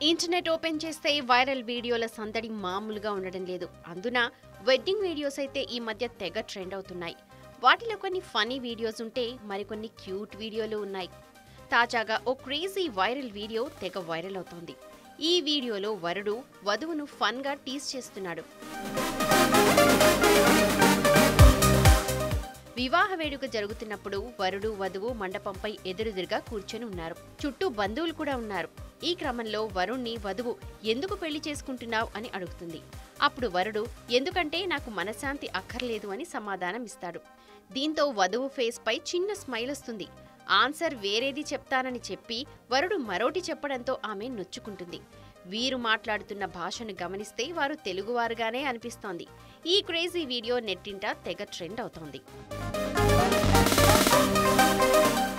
internet open చేస్తే viral వీడియోల సందడి మామూలుగా ఉండడం లేదు అందున వెడ్డింగ్ వీడియోస్ అయితే ఈ మధ్య తెగ ట్రెండ్ అవుతున్నాయి వాటిలో కొన్ని ఫనీ వీడియోస్ ఉంటే మరికొన్ని క్యూట్ వీడియోలు ఉన్నాయి తాజాగా ఓ క్రేజీ వైరల్ వీడియో తెగ వైరల్ అవుతోంది ఈ వీడియోలో వరుడు వధువును ఫన్గా టీస్ చేస్తున్నాడు వివాహ వేడుక జరుగుతున్నప్పుడు వరుడు వధువు మండపంపై ఎదురెదురుగా కూర్చొని ఉన్నారు చుట్టూ బంధువులు కూడా ఉన్నారు ఈ క్రమంలో వరుణ్ణి వధువు ఎందుకు పెళ్లి చేసుకుంటున్నావు అని అడుగుతుంది అప్పుడు వరుడు ఎందుకంటే నాకు మనశ్శాంతి అక్కర్లేదు అని సమాధానం ఇస్తాడు దీంతో వధువు ఫేస్ పై చిన్న స్మైల్ వస్తుంది ఆన్సర్ వేరేది చెప్తానని చెప్పి వరుడు మరోటి చెప్పడంతో ఆమె నొచ్చుకుంటుంది వీరు మాట్లాడుతున్న భాషను గమనిస్తే వారు తెలుగువారుగానే అనిపిస్తోంది ఈ క్రేజీ వీడియో నెట్టింట తెగ ట్రెండ్ అవుతోంది